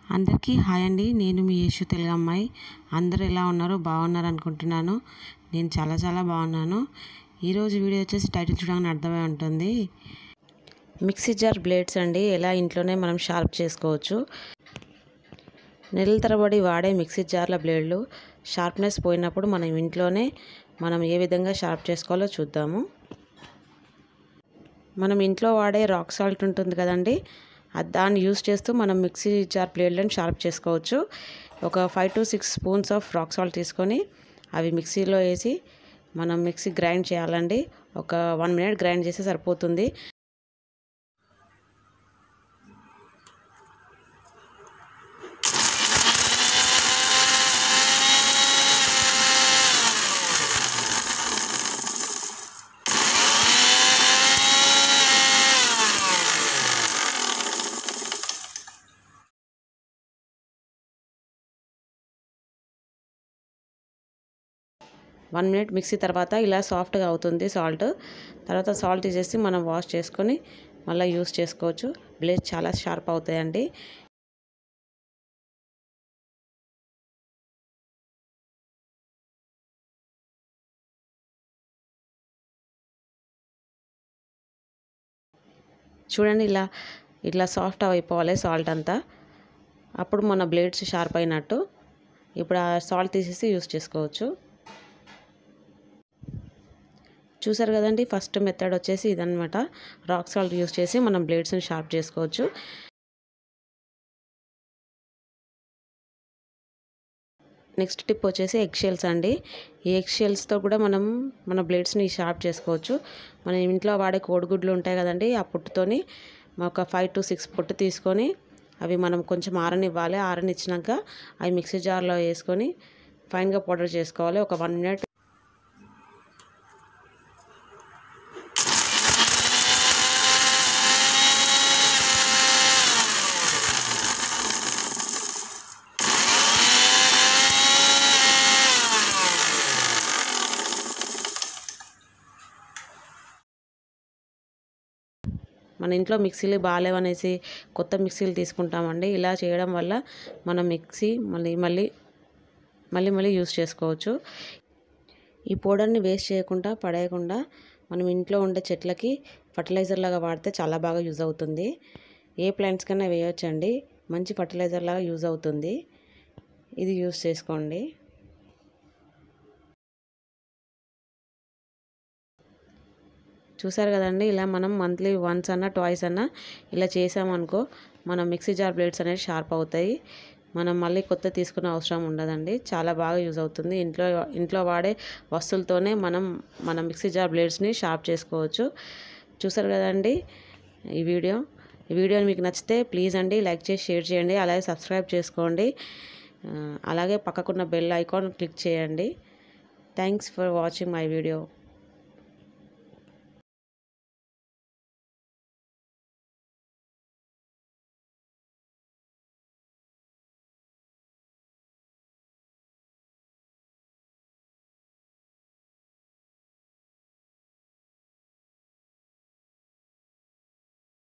అందరికీ హాయ్ అండి నేను మీ యేషు తెలుగు అమ్మాయి అందరూ ఎలా ఉన్నారో బాగున్నారు అనుకుంటున్నాను నేను చాలా చాలా బాగున్నాను ఈరోజు వీడియో వచ్చేసి టైటిల్ చూడగానే అర్థమై ఉంటుంది మిక్సీ జార్ బ్లేడ్స్ అండి ఎలా ఇంట్లోనే మనం షార్ప్ చేసుకోవచ్చు నెలల తరబడి వాడే మిక్సీ జార్ల బ్లేడ్లు షార్ప్నెస్ పోయినప్పుడు మనం ఇంట్లోనే మనం ఏ విధంగా షార్ప్ చేసుకోవాలో చూద్దాము మనం ఇంట్లో వాడే రాక్ సాల్ట్ ఉంటుంది కదండి అది దాన్ని యూస్ చేస్తూ మనం మిక్సీ జార్ బ్లేడ్లను షార్ప్ చేసుకోవచ్చు ఒక five to six spoons of rock salt తీసుకొని అవి మిక్సీలో వేసి మనం మిక్సీ గ్రైండ్ చేయాలండి ఒక వన్ మినిట్ గ్రైండ్ చేస్తే సరిపోతుంది వన్ మినిట్ మిక్సీ తర్వాత ఇలా సాఫ్ట్గా అవుతుంది సాల్ట్ తర్వాత సాల్ట్ తీసేసి మనం వాష్ చేసుకొని మళ్ళీ యూస్ చేసుకోవచ్చు బ్లేడ్ చాలా షార్ప్ అవుతాయండి చూడండి ఇలా ఇట్లా సాఫ్ట్ అయిపోవాలి సాల్ట్ అంతా అప్పుడు మన బ్లేడ్స్ షార్ప్ అయినట్టు ఇప్పుడు ఆ సాల్ట్ తీసేసి యూస్ చేసుకోవచ్చు చూసారు కదండి ఫస్ట్ మెథడ్ వచ్చేసి ఇదనమాట రాక్ సాల్ట్ యూస్ చేసి మనం బ్లేడ్స్ని షార్ప్ చేసుకోవచ్చు నెక్స్ట్ టిప్ వచ్చేసి ఎగ్ షెల్స్ అండి ఈ ఎగ్ షెల్స్తో కూడా మనం మన బ్లేడ్స్ని షార్ప్ చేసుకోవచ్చు మన ఇంట్లో వాడే కోడిగుడ్లు ఉంటాయి కదండి ఆ పుట్టుతోని ఒక ఫైవ్ టు సిక్స్ పుట్టు తీసుకొని అవి మనం కొంచెం ఆరనివ్వాలి ఆరనిచ్చినాక అవి మిక్సీ జార్లో వేసుకొని ఫైన్గా పౌడర్ చేసుకోవాలి ఒక వన్ మినిట్ మన ఇంట్లో మిక్సీలు బాగాలేవనేసి కొత్త మిక్సీలు తీసుకుంటామండి ఇలా చేయడం వల్ల మన మిక్సీ మళ్ళీ మళ్ళీ మళ్ళీ మళ్ళీ యూస్ చేసుకోవచ్చు ఈ పౌడర్ని వేస్ట్ చేయకుండా పడేయకుండా మనం ఇంట్లో ఉండే చెట్లకి ఫర్టిలైజర్ లాగా వాడితే చాలా బాగా యూజ్ అవుతుంది ఏ ప్లాంట్స్ కన్నా వేయొచ్చండి మంచి ఫర్టిలైజర్ లాగా యూజ్ అవుతుంది ఇది యూస్ చేసుకోండి చూసారు కదండి ఇలా మనం మంత్లీ వన్స్ అన్నా ట్వాయిస్ అన్నా ఇలా చేసామనుకో మన మిక్సీ జార్ బ్లేడ్స్ అనేవి షార్ప్ అవుతాయి మనం మళ్ళీ కొత్త తీసుకునే అవసరం ఉండదండి చాలా బాగా యూజ్ అవుతుంది ఇంట్లో ఇంట్లో వాడే వస్తువులతోనే మనం మన మిక్సీ జార్ బ్లేడ్స్ని షార్ప్ చేసుకోవచ్చు చూసారు కదండి ఈ వీడియో ఈ వీడియో మీకు నచ్చితే ప్లీజ్ అండి లైక్ చేసి షేర్ చేయండి అలాగే సబ్స్క్రైబ్ చేసుకోండి అలాగే పక్కకున్న బెల్ ఐకాన్ క్లిక్ చేయండి thanks for watching my video